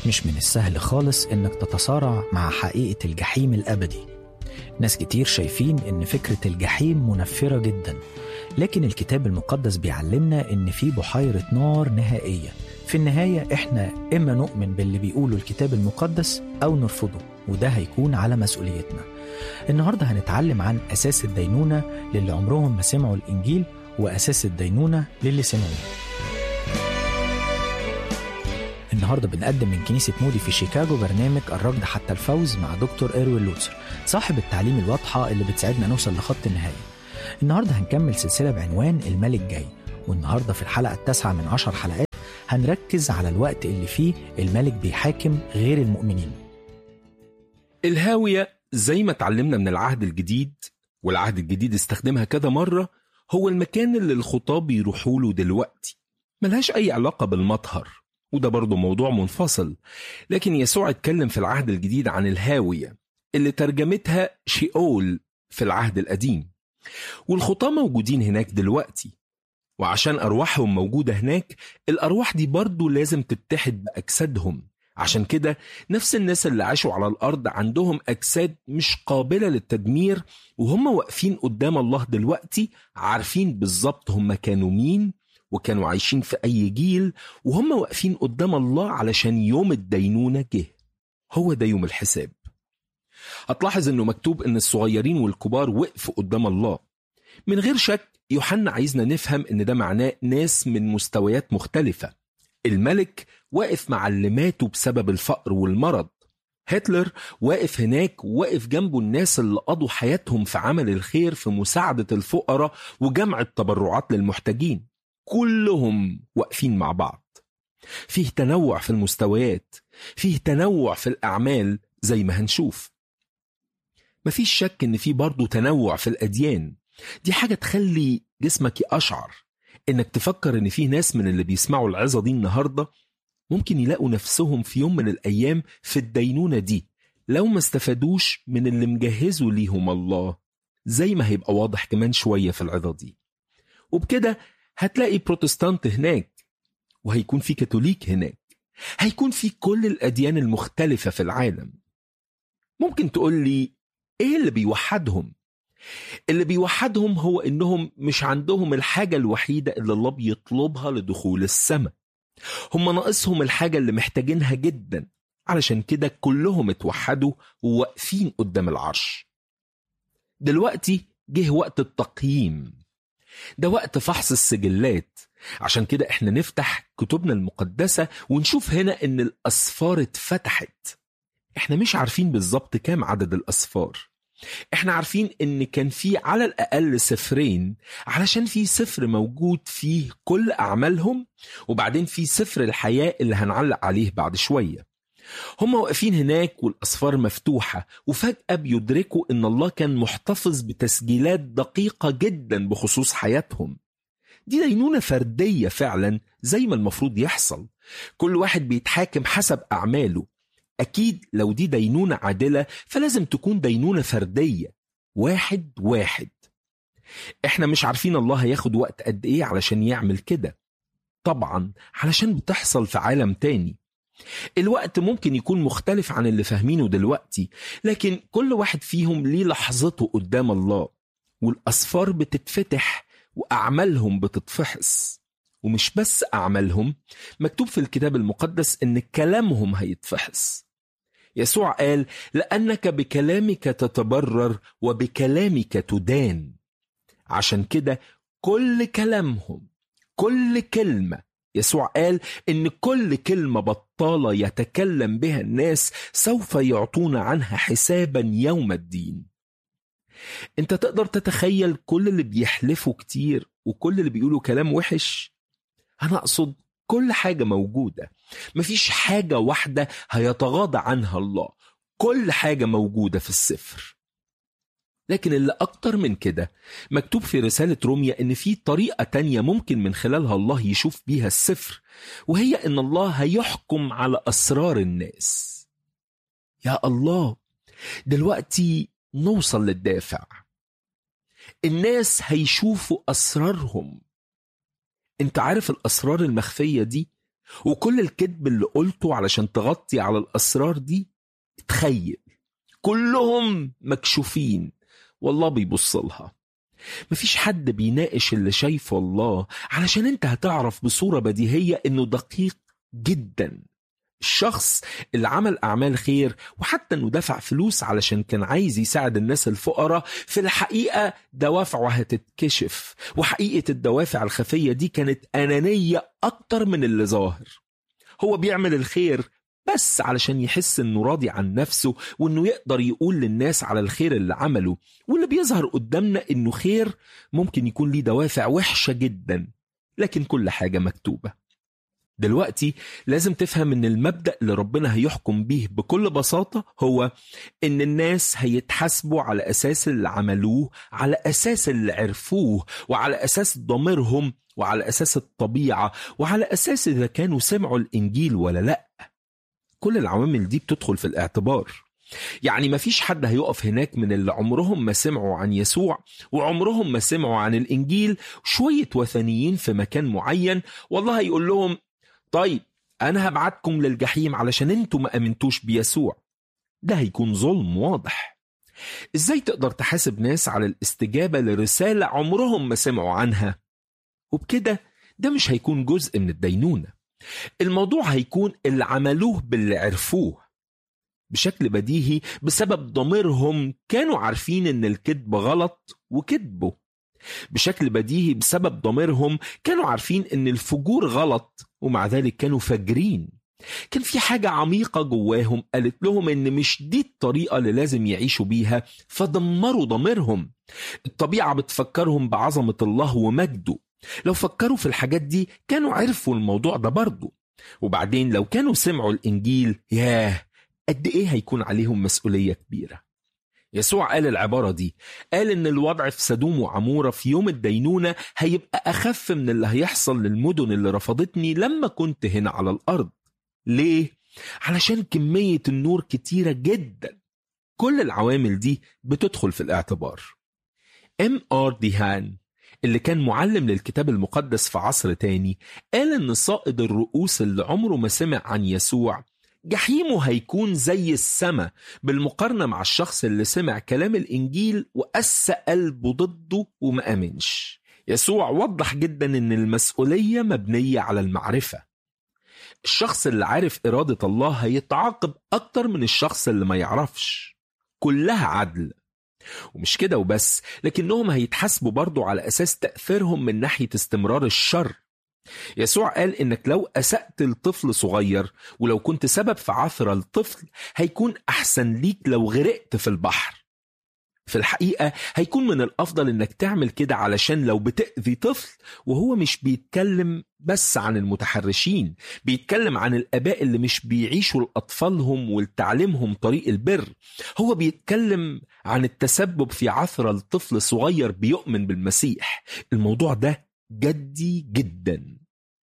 مش من السهل خالص إنك تتصارع مع حقيقة الجحيم الأبدي ناس كتير شايفين إن فكرة الجحيم منفرة جدا لكن الكتاب المقدس بيعلمنا إن في بحيرة نار نهائية في النهاية إحنا إما نؤمن باللي بيقوله الكتاب المقدس أو نرفضه وده هيكون على مسؤوليتنا النهاردة هنتعلم عن أساس الدينونة للي عمرهم ما سمعوا الإنجيل وأساس الدينونة للي سمعوه النهارده بنقدم من كنيسة مودي في شيكاغو برنامج الركض حتى الفوز مع دكتور إيروين لوتسر صاحب التعليم الواضحة اللي بتساعدنا نوصل لخط النهاية النهارده هنكمل سلسلة بعنوان الملك جاي والنهارده في الحلقة التاسعة من عشر حلقات هنركز على الوقت اللي فيه الملك بيحاكم غير المؤمنين الهاوية زي ما اتعلمنا من العهد الجديد والعهد الجديد استخدمها كذا مرة هو المكان اللي الخطاب بيروحوا له دلوقتي ملهاش أي علاقة بالمطهر وده برضه موضوع منفصل لكن يسوع اتكلم في العهد الجديد عن الهاوية اللي ترجمتها شيئول في العهد القديم والخطاة موجودين هناك دلوقتي وعشان أرواحهم موجودة هناك الأرواح دي برضه لازم تتحد بأجسادهم عشان كده نفس الناس اللي عاشوا على الأرض عندهم أجساد مش قابلة للتدمير وهم واقفين قدام الله دلوقتي عارفين بالظبط هم كانوا مين وكانوا عايشين في أي جيل وهم واقفين قدام الله علشان يوم الدينونة جه هو ده يوم الحساب هتلاحظ انه مكتوب ان الصغيرين والكبار وقفوا قدام الله من غير شك يوحنا عايزنا نفهم ان ده معناه ناس من مستويات مختلفة الملك واقف مع اللي ماتوا بسبب الفقر والمرض هتلر واقف هناك واقف جنبه الناس اللي قضوا حياتهم في عمل الخير في مساعدة الفقراء وجمع التبرعات للمحتاجين كلهم واقفين مع بعض فيه تنوع في المستويات فيه تنوع في الأعمال زي ما هنشوف مفيش شك ان في برضه تنوع في الأديان دي حاجة تخلي جسمك يقشعر انك تفكر ان في ناس من اللي بيسمعوا العظة دي النهاردة ممكن يلاقوا نفسهم في يوم من الأيام في الدينونة دي لو ما استفادوش من اللي مجهزه ليهم الله زي ما هيبقى واضح كمان شوية في العظة دي وبكده هتلاقي بروتستانت هناك وهيكون في كاثوليك هناك هيكون في كل الأديان المختلفة في العالم ممكن تقول لي ايه اللي بيوحدهم اللي بيوحدهم هو انهم مش عندهم الحاجة الوحيدة اللي الله بيطلبها لدخول السماء هم ناقصهم الحاجة اللي محتاجينها جدا علشان كده كلهم اتوحدوا وواقفين قدام العرش دلوقتي جه وقت التقييم ده وقت فحص السجلات عشان كده احنا نفتح كتبنا المقدسة ونشوف هنا ان الأسفار اتفتحت احنا مش عارفين بالظبط كام عدد الأسفار احنا عارفين ان كان في على الاقل سفرين علشان في سفر موجود فيه كل اعمالهم وبعدين في سفر الحياة اللي هنعلق عليه بعد شوية هم واقفين هناك والاسفار مفتوحة وفجأة بيدركوا ان الله كان محتفظ بتسجيلات دقيقة جدا بخصوص حياتهم دي دينونة فردية فعلا زي ما المفروض يحصل كل واحد بيتحاكم حسب أعماله أكيد لو دي دينونة عادلة فلازم تكون دينونة فردية واحد واحد احنا مش عارفين الله هياخد وقت قد ايه علشان يعمل كده طبعا علشان بتحصل في عالم تاني الوقت ممكن يكون مختلف عن اللي فاهمينه دلوقتي لكن كل واحد فيهم ليه لحظته قدام الله والأسفار بتتفتح وأعمالهم بتتفحص ومش بس أعمالهم مكتوب في الكتاب المقدس إن كلامهم هيتفحص يسوع قال لأنك بكلامك تتبرر وبكلامك تدان عشان كده كل كلامهم كل كلمة يسوع قال إن كل كلمة بطالة يتكلم بها الناس سوف يعطون عنها حسابا يوم الدين انت تقدر تتخيل كل اللي بيحلفوا كتير وكل اللي بيقولوا كلام وحش أنا أقصد كل حاجة موجودة مفيش حاجة واحدة هيتغاضى عنها الله كل حاجة موجودة في السفر لكن اللي أكتر من كده مكتوب في رسالة روميا إن في طريقة تانية ممكن من خلالها الله يشوف بيها السفر وهي إن الله هيحكم على أسرار الناس يا الله دلوقتي نوصل للدافع الناس هيشوفوا أسرارهم انت عارف الأسرار المخفية دي وكل الكذب اللي قلته علشان تغطي على الأسرار دي تخيل كلهم مكشوفين والله بيبص لها مفيش حد بيناقش اللي شايفه الله علشان انت هتعرف بصورة بديهية انه دقيق جدا الشخص اللي عمل أعمال خير وحتى إنه دفع فلوس علشان كان عايز يساعد الناس الفقراء في الحقيقة دوافعه هتتكشف وحقيقة الدوافع الخفية دي كانت أنانية أكتر من اللي ظاهر هو بيعمل الخير بس علشان يحس انه راضي عن نفسه وانه يقدر يقول للناس على الخير اللي عمله واللي بيظهر قدامنا انه خير ممكن يكون ليه دوافع وحشة جدا لكن كل حاجة مكتوبة دلوقتي لازم تفهم ان المبدأ اللي ربنا هيحكم بيه بكل بساطة هو ان الناس هيتحاسبوا على اساس اللي عملوه على اساس اللي عرفوه وعلى اساس ضميرهم وعلى اساس الطبيعة وعلى اساس اذا كانوا سمعوا الانجيل ولا لا كل العوامل دي بتدخل في الاعتبار يعني مفيش حد هيقف هناك من اللي عمرهم ما سمعوا عن يسوع وعمرهم ما سمعوا عن الإنجيل شوية وثنيين في مكان معين والله هيقول لهم طيب أنا هبعتكم للجحيم علشان انتوا ما أمنتوش بيسوع ده هيكون ظلم واضح ازاي تقدر تحاسب ناس على الاستجابة لرسالة عمرهم ما سمعوا عنها وبكده ده مش هيكون جزء من الدينونة الموضوع هيكون اللي عملوه باللي عرفوه بشكل بديهي بسبب ضميرهم كانوا عارفين ان الكذب غلط وكذبوا بشكل بديهي بسبب ضميرهم كانوا عارفين ان الفجور غلط ومع ذلك كانوا فاجرين كان في حاجة عميقة جواهم قالت لهم ان مش دي الطريقة اللي لازم يعيشوا بيها فدمروا ضميرهم الطبيعة بتفكرهم بعظمة الله ومجده لو فكروا في الحاجات دي كانوا عرفوا الموضوع ده برضه وبعدين لو كانوا سمعوا الإنجيل ياه قد إيه هيكون عليهم مسؤولية كبيرة يسوع قال العبارة دي قال إن الوضع في سدوم وعمورة في يوم الدينونة هيبقى أخف من اللي هيحصل للمدن اللي رفضتني لما كنت هنا على الأرض ليه؟ علشان كمية النور كتيرة جدا كل العوامل دي بتدخل في الاعتبار ام ار ديهان اللي كان معلم للكتاب المقدس في عصر تاني قال ان صائد الرؤوس اللي عمره ما سمع عن يسوع جحيمه هيكون زي السماء بالمقارنة مع الشخص اللي سمع كلام الإنجيل وقس قلبه ضده وما أمنش يسوع وضح جدا ان المسؤولية مبنية على المعرفة الشخص اللي عارف إرادة الله هيتعاقب أكتر من الشخص اللي ما يعرفش كلها عدل ومش كده وبس لكنهم هيتحاسبوا برضو على أساس تأثيرهم من ناحية استمرار الشر يسوع قال إنك لو أسأت لطفل صغير ولو كنت سبب في عثرة الطفل هيكون أحسن ليك لو غرقت في البحر في الحقيقة هيكون من الأفضل إنك تعمل كده علشان لو بتأذي طفل وهو مش بيتكلم بس عن المتحرشين بيتكلم عن الآباء اللي مش بيعيشوا لأطفالهم ولتعليمهم طريق البر هو بيتكلم عن التسبب في عثرة لطفل صغير بيؤمن بالمسيح الموضوع ده جدي جدا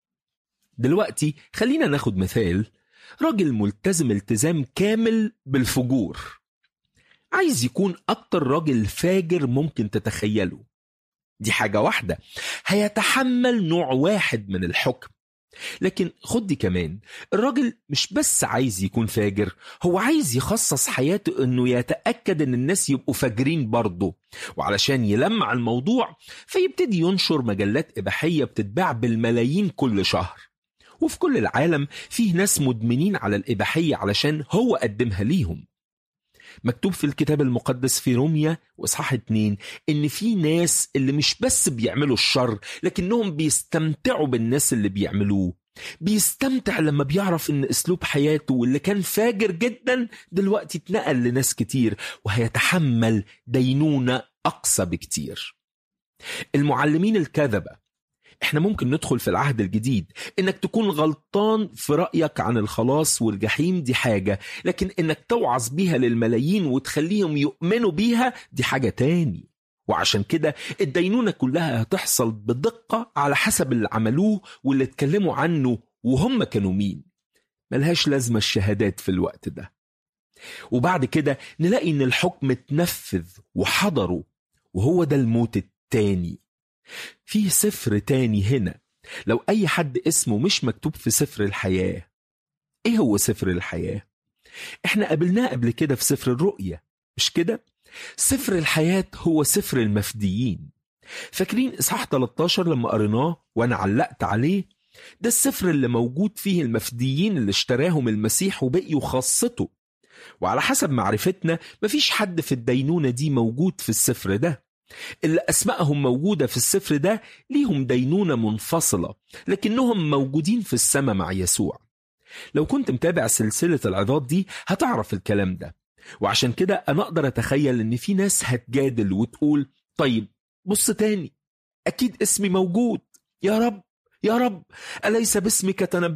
دلوقتي خلينا ناخد مثال راجل ملتزم التزام كامل بالفجور عايز يكون أكتر راجل فاجر ممكن تتخيله دي حاجة واحدة هيتحمل نوع واحد من الحكم لكن خد دي كمان الراجل مش بس عايز يكون فاجر هو عايز يخصص حياته انه يتأكد ان الناس يبقوا فاجرين برضه وعلشان يلمع الموضوع فيبتدي ينشر مجلات إباحية بتتباع بالملايين كل شهر وفي كل العالم فيه ناس مدمنين على الإباحية علشان هو قدمها ليهم مكتوب في الكتاب المقدس في روميا واصحاح اتنين ان في ناس اللي مش بس بيعملوا الشر لكنهم بيستمتعوا بالناس اللي بيعملوه بيستمتع لما بيعرف ان اسلوب حياته واللي كان فاجر جدا دلوقتي اتنقل لناس كتير وهيتحمل دينونة اقصى بكتير المعلمين الكذبة احنا ممكن ندخل في العهد الجديد انك تكون غلطان في رأيك عن الخلاص والجحيم دي حاجة لكن انك توعظ بيها للملايين وتخليهم يؤمنوا بيها دي حاجة تاني وعشان كده الدينونة كلها هتحصل بدقة على حسب اللي عملوه واللي اتكلموا عنه وهم كانوا مين ملهاش لازمة الشهادات في الوقت ده وبعد كده نلاقي ان الحكم اتنفذ وحضروا وهو ده الموت التاني في سفر تاني هنا لو أي حد اسمه مش مكتوب في سفر الحياة إيه هو سفر الحياة؟ إحنا قابلناه قبل كده في سفر الرؤية مش كده؟ سفر الحياة هو سفر المفديين فاكرين إصحاح 13 لما قريناه وأنا علقت عليه ده السفر اللي موجود فيه المفديين اللي اشتراهم المسيح وبقيوا خاصته وعلى حسب معرفتنا مفيش حد في الدينونة دي موجود في السفر ده اللي أسمائهم موجودة في السفر ده ليهم دينونة منفصلة لكنهم موجودين في السماء مع يسوع لو كنت متابع سلسلة العظات دي هتعرف الكلام ده وعشان كده أنا أقدر أتخيل إن في ناس هتجادل وتقول طيب بص تاني أكيد اسمي موجود يا رب يا رب أليس باسمك تنبأ